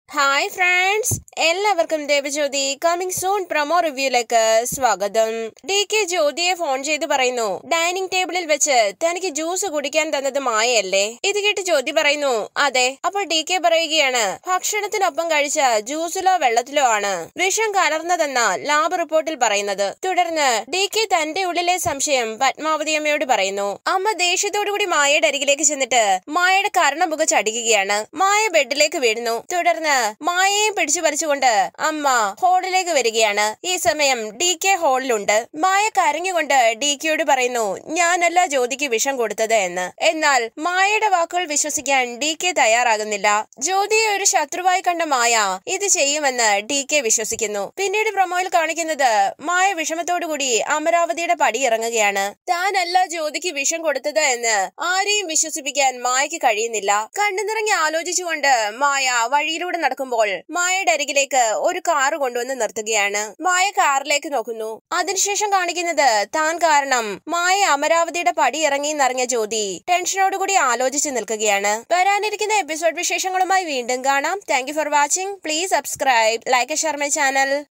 hi friends എല്ലാവർക്കും Devajyothi coming soon promo റിവ്യൂലേക്ക് സ്വാഗതം ഡി കെ ജ്യോതിയെ ഫോൺ ചെയ്ത് പറയുന്നു ഡൈനിങ് ടേബിളിൽ വെച്ച് തനിക്ക് ജ്യൂസ് കുടിക്കാൻ തന്നത് മായയല്ലേ ഇത് കേട്ട് ജ്യോതി പറയുന്നു അതെ അപ്പോൾ ഡി കെ പറയുകയാണ് ഭക്ഷണത്തിനൊപ്പം കഴിച്ച ജ്യൂസിലോ വെള്ളത്തിലോ ആണ് വിഷം കലർന്നതെന്ന ലാബ് റിപ്പോർട്ടിൽ പറയുന്നത് തുടർന്ന് ഡി കെ തന്റെ ഉള്ളിലെ സംശയം പത്മാവതി അമ്മയോട് പറയുന്നു അമ്മ ദേഷ്യത്തോടു കൂടി മായയുടെ അരികിലേക്ക് ചെന്നിട്ട് മായയുടെ കർണമുഖ ചടിക്കുകയാണ് മായ ബെഡിലേക്ക് വീഴുന്നു തുടർന്ന് മായയും പിടിച്ചു പറിച്ചുകൊണ്ട് അമ്മ ഹോളിലേക്ക് വരികയാണ് ഈ സമയം ഡി കെ ഹോളിലുണ്ട് മായ കരഞ്ഞുകൊണ്ട് ഡി കെയോട് പറയുന്നു ഞാനല്ല ജ്യോതിക്ക് വിഷം കൊടുത്തത് എന്ന് എന്നാൽ മായയുടെ വാക്കുകൾ വിശ്വസിക്കാൻ ഡി കെ തയ്യാറാകുന്നില്ല ജ്യോതിയെ ഒരു ശത്രുവായി കണ്ട മായ ഇത് ചെയ്യുമെന്ന് ഡി കെ വിശ്വസിക്കുന്നു പിന്നീട് പ്രൊമോയിൽ കാണിക്കുന്നത് മായ വിഷമത്തോടുകൂടി അമരാവതിയുടെ പടി ഇറങ്ങുകയാണ് താനല്ല ജ്യോതിക്ക് വിഷം കൊടുത്തത് എന്ന് ആരെയും വിശ്വസിപ്പിക്കാൻ മായയ്ക്ക് കഴിയുന്നില്ല കണ്ണു നിറങ്ങി ആലോചിച്ചുകൊണ്ട് മായ വഴിയിലൂടെ നടക്കുമ്പോൾ മായയുടെ അരികിലേക്ക് ഒരു കാറ് കൊണ്ടുവന്ന് നിർത്തുകയാണ് മായ കാറിലേക്ക് നോക്കുന്നു അതിനുശേഷം കാണിക്കുന്നത് താൻ കാരണം മായ അമരാവതിയുടെ പടി ഇറങ്ങി എന്നറിഞ്ഞ ജ്യോതി ടെൻഷനോടുകൂടി ആലോചിച്ച് നിൽക്കുകയാണ് വരാനിരിക്കുന്ന എപ്പിസോഡ് വിശേഷങ്ങളുമായി വീണ്ടും കാണാം thank for watching please subscribe like share my channel